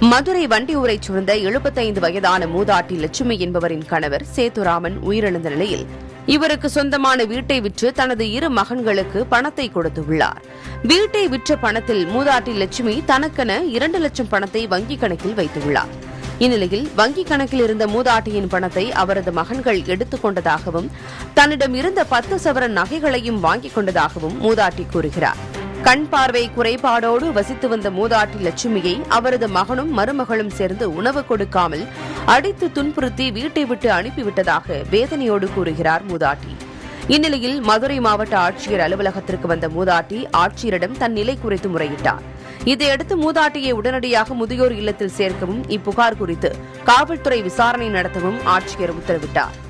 மதுரை வண்டியூரைச் சேர்ந்த எழுபத்தைந்து வயதான மூதாட்டி லட்சுமி என்பவரின் கணவர் சேதுராமன் உயிரிழந்த நிலையில் இவருக்கு சொந்தமான வீட்டை விற்று தனது இரு மகன்களுக்கு பணத்தை கொடுத்துள்ளார் வீட்டை விற்ற பணத்தில் மூதாட்டி லட்சுமி தனக்கென இரண்டு லட்சம் பணத்தை வங்கிக் கணக்கில் வைத்துள்ளார் இந்நிலையில் வங்கிக் கணக்கில் இருந்த மூதாட்டியின் பணத்தை அவரது மகன்கள் எடுத்துக் கொண்டதாகவும் தன்னிடம் இருந்த பத்து சவரன் நகைகளையும் வாங்கிக் கொண்டதாகவும் மூதாட்டி கூறுகிறார் கண் பார்வை குறைபாடோடு வசித்து வந்த மூதாட்டி லட்சுமியை அவரது மகனும் மருமகளும் சேர்ந்து உணவு கொடுக்காமல் அடித்து துன்புறுத்தி வீட்டை விட்டு அனுப்பிவிட்டதாக வேதனையோடு கூறுகிறார் மூதாட்டி இந்நிலையில் மதுரை மாவட்ட ஆட்சியர் அலுவலகத்திற்கு வந்த மூதாட்டி ஆட்சியரிடம் தன் நிலை குறித்து முறையிட்டார் இதையடுத்து மூதாட்டியை உடனடியாக முதியோர் இல்லத்தில் சேர்க்கவும் இப்புகார் குறித்து காவல்துறை விசாரணை நடத்தவும் ஆட்சியர் உத்தரவிட்டார்